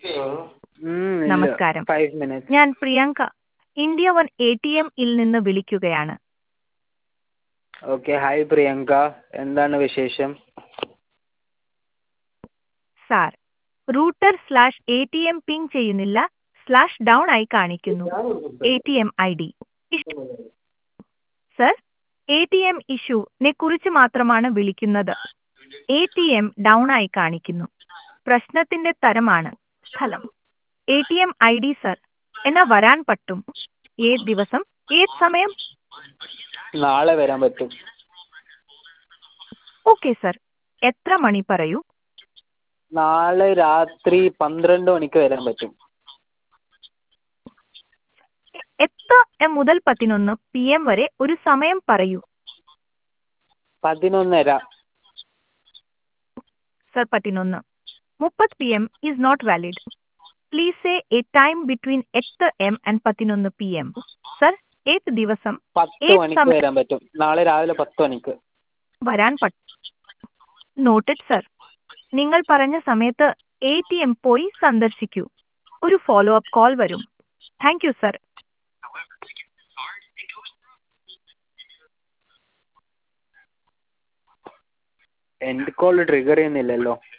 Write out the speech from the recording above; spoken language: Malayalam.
നമസ്കാരം. ഫൈവ് മിനിറ്റ്സ് ഞാൻ Priyanka India one A T എമ്മിൽ നിന്ന് വിളിക്കുകയാണ് ഓക്കെ ഹായ് പ്രിയങ്ക എന്താണ് വിശേഷം sir router slash A T M ping ചെയ്യുന്നില്ല സ്ലാഷ് ഡൗൺ ആയി കാണിക്കുന്നു A T M I D sir A T M ഇഷ്യൂനെ കുറിച്ച് മാത്രമാണ് വിളിക്കുന്നത് എ ടി എം ഡൗൺ ആയി കാണിക്കുന്നു പ്രശ്നത്തിന്റെ തരമാണ് സ്ഥലം A T M I D sir എന്നാ വരാൻ പറ്റും ഏത് ദിവസം ഏത് സമയം നാളെ വരാൻ പറ്റും ഓക്കെ സർ എത്ര മണി പറയൂ നാളെ രാത്രി പന്ത്രണ്ട് മണിക്ക് വരാൻ പറ്റും എത്ര എം മുതൽ പതിനൊന്ന് പി എം വരെ ഒരു സമയം പറയൂ പതിനൊന്നര സർ പതിനൊന്ന് മുപ്പത് P M is not valid please say a time between എട്ട് എം ആൻഡ് പതിനൊന്ന് പി എം സർ ഏത് ദിവസം പത്ത് ഏത് മണിക്ക് സമയം? വരാൻ പറ്റും നാളെ രാവിലെ പത്ത് മണിക്ക് വരാൻ പറ്റും നോട്ടഡ് സർ നിങ്ങൾ പറഞ്ഞ സമയത്ത് എ ടി എം പോയി സന്ദർശിക്കൂ ഒരു ഫോളോ അപ്പ് കോൾ വരും thank you sir end call trigger ചെയ്യുന്നില്ലല്ലോ